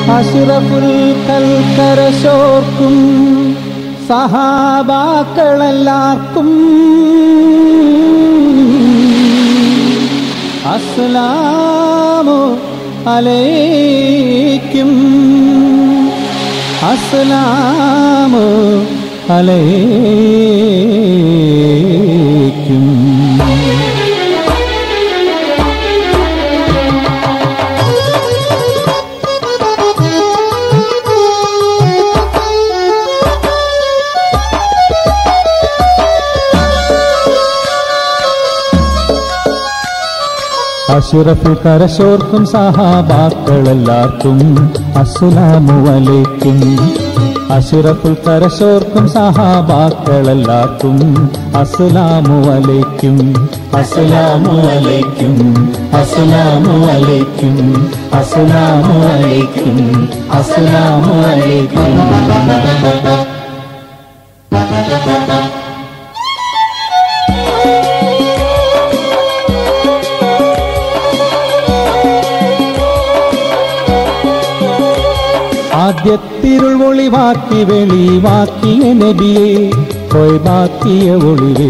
അഷിറഫുൽ കൽക്കരശോർക്കും സഹാബാക്കളെല്ലാവർക്കും അസ്സലാമു അലൈക്കും അസ്സലാമു അലൈക്കും അഷുറഫിൽ കരശോർക്കും സഹാബാക്കളെല്ലാവർക്കും അസ്സലാമു അലൈക്കും അഷുറഫുൽ കരശോർക്കും സഹാബാക്കളെല്ലാവർക്കും അസ്സലാമു അലൈക്കും അസ്സലാമു അലൈക്കും അസ്സലാമു അലൈക്കും അസ്സലാമു അലൈക്കും അസ്സലാമു അലൈക്കും ആദ്യത്തിരുൾ ഒളിവാക്കി വെളിവാക്കിയ നബിയെ കൊയ്വാക്കിയ ഒളിവേ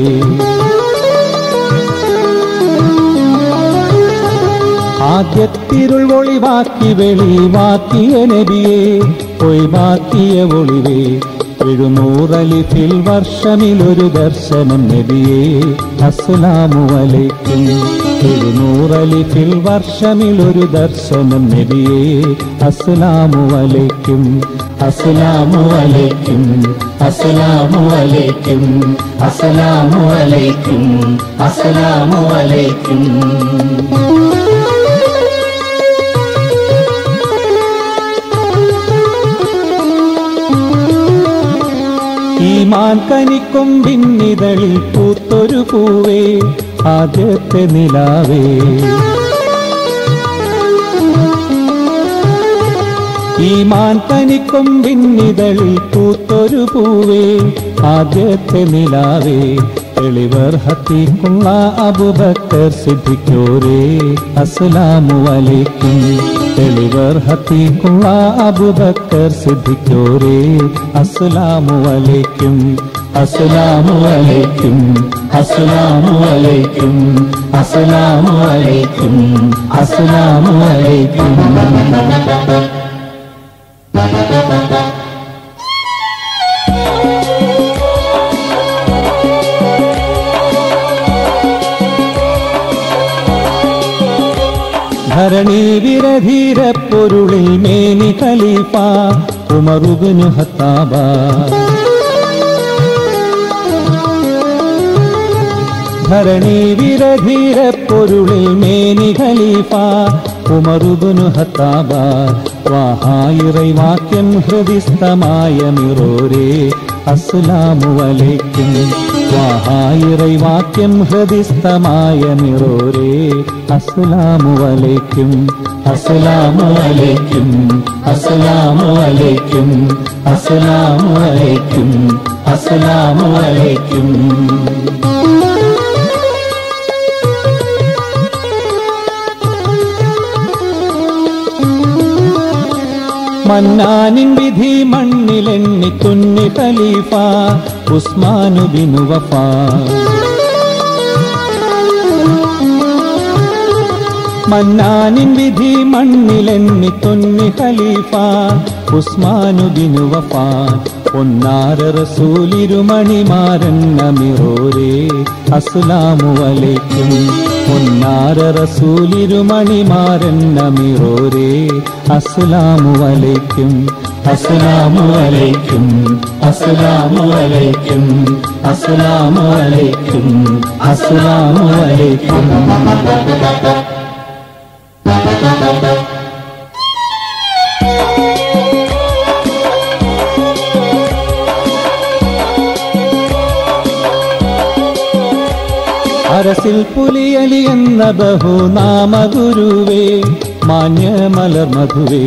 ആദ്യത്തിരുൾ ഒളിവാക്കി വെളിവാക്കിയ നബിയെ കൊയ്വാക്കിയ ഒളിവേ എഴുന്നൂറലിഫിൽ വർഷമിലൊരു ദർശനം നബിയെ അസ്സലാമു അലൈക്കും എഴുന്നൂറലിഫിൽ വർഷമിലൊരു ദർശനം നബിയെ അസ്സലാമു അലൈക്കും അസ്സലാമു അലൈക്കും അസ്സലാമു അലൈക്കും അസ്സലാമു അലൈക്കും അസ്സലാമു അലൈക്കും ഈമാൻ കനിക്കും പിന്നിതളിൽ പൂത്തൊരു പൂവേ ആദ്യത്തെ നിലാവേ ഈമാൻ കനിക്കും പിന്നിതളിൽ പൂത്തൊരു പൂവേ ആദ്യത്തെ നിലാവേ തെളിവർ ഹത്തിക്കുള്ള അബുബക്കർ സിദ്ധിക്കോരേ അസ്സലാമു അലൈക്കും തെളിവർ ഹത്തിക്കുള്ള അബുബക്കർ സിദ്ധിക്കോരേ അസ്സലാമു അലൈക്കും അസ്സലാമു അലൈക്കും അസ്സലാമു അലൈക്കും അസ്സലാമു അലൈക്കും അസ്സലാമു അലൈക്കും ധരണി വിരധീര പൊരുളിൽ മേനി ഖലീഫ ഉമറുബിനു ഹത്താബ ധരണി വിരധീര പൊരുളിൽ മേനി ഖലീഫ ഉമറുബിനു ഹത്താബ വാഹായിറൈ വാക്യം ഹൃദിസ്ഥമായ മിറോരേ അസ്സലാമു അലൈക്കും വാഹായിറൈ വാക്യം ഹൃദിസ്ഥമായ മിറോരേ അസ്സലാമു അലൈക്കും അസ്സലാമു അലൈക്കും അസ്സലാമു അലൈക്കും അസ്സലാമു അലൈക്കും അസ്സലാമു അലൈക്കും മന്നാനിൻ വിധി മണ്ണിലെണ്ണി തുന്നി ഖലീഫ ഉസ്മാനു ബിനു വഫാ മന്നാനിൻ വിധി മണ്ണിലെണ്ണി തുന്നി ഖലീഫ ഉസ്മാനു ബിനു വഫാ ഒന്നാര റസൂലിരുമണിമാരൻ നമിറോരേ അസ്സലാമു അലൈക്കും ഒന്നാര റസൂലിരുമണിമാരൻ നമിറോരേ അസ്സലാമു അലൈക്കും അസ്സലാമു അലൈക്കും അസ്സലാമു അലൈക്കും അസ്സലാമു അലൈക്കും അസ്സലാമു അലൈക്കും അരസിൽ പുലിയലി എന്ന ബഹുനാമ ഗുരുവേ മാന്യ മലർ മധുവേ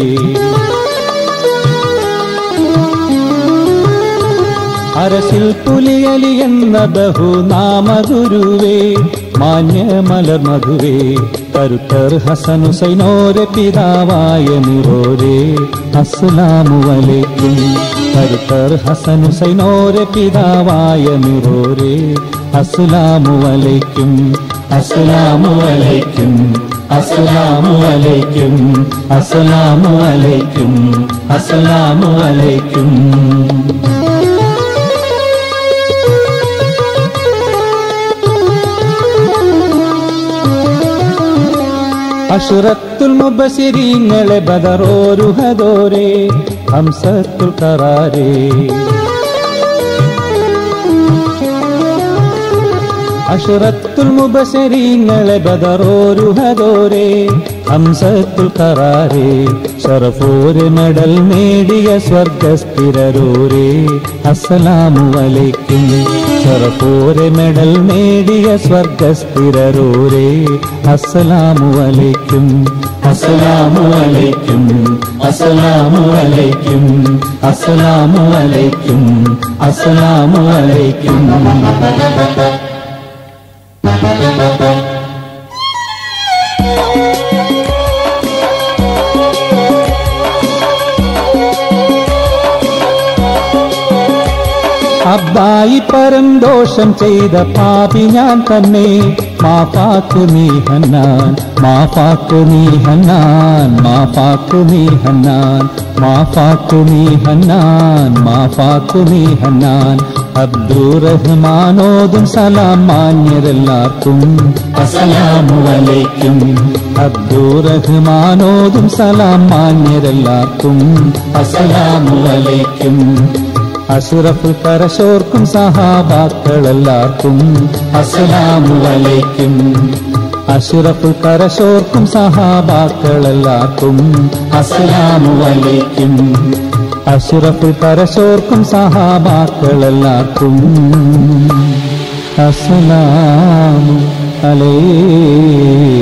അരസിൽ പുലിയലി എന്ന ബഹുനാമ ഗുരുവേ മാന്യ മലർ മധുവേ കരുത്തർ ഹസൻ ഹുസൈനോരെ പിതാവായ നിറോരെ അസ്സലാമു അലൈക്കും കരുത്തർ ഹസൻ ഹുസൈനോരെ പിതാവായ നിറോരെ അസ്സലാമു അലൈക്കും അസ്സലാമു അലൈക്കും അസ്സലാമു അലൈക്കും അസ്സലാമു അലൈക്കും അസ്സലാമു അലൈക്കും അഷുറത്തുൽ മുബസിരീങ്ങളെ ബദറോരുഹദോരെ ഹംസത്തുൽ കറാരേ അഷറത്തുൽ മുബസരീങ്ങളെ ബദറോരുഹദോരെ ഹംസത്തുൽ കറാരേ ഷറഫോര് മെഡൽ നേടിയ സ്വർഗസ്ഥിരരോരേ അസ്സലാമു അലൈക്കും ഷറഫോര് മെഡൽ നേടിയ സ്വർഗസ്ഥിരരോരേ അസ്സലാമു അലൈക്കും അസ്സലാമു അലൈക്കും അസ്സലാമു അലൈക്കും അസ്സലാമു അലൈക്കും അസ്സലാമു അലൈക്കും അബ്ബായി പരം ദോഷം ചെയ്ത പാപി ഞാൻ തന്നെ മാഫാക്ക് നീ ഹന്നാൻ മാഫാക്ക് നീ ഹന്നാൻ മാഫാക്ക് നീ ഹന്നാൻ മാഫാക്ക് നീ ഹന്നാൻ മാഫാക്ക് നീ ഹന്നാൻ അബ്ദുറഹ്മാനോദും സലാം മാന്യരെല്ലാവർക്കും അസ്സലാമു അലൈക്കും അബ്ദുറഹ്മാനോദും സലാം മാന്യരെല്ലാവർക്കും അസ്സലാമു അലൈക്കും അസുറഫ് കരശോർക്കും സഹാബാക്കളെല്ലാവർക്കും അസ്സലാമു അലൈക്കും അസുറഫ് കരശോർക്കും സഹാബാക്കളെല്ലാവർക്കും അസ്സലാമു അലൈക്കും അസുറഫ് കരശോർക്കും സഹാബാക്കളെല്ലാവർക്കും അസ്സലാമു അലൈക്കും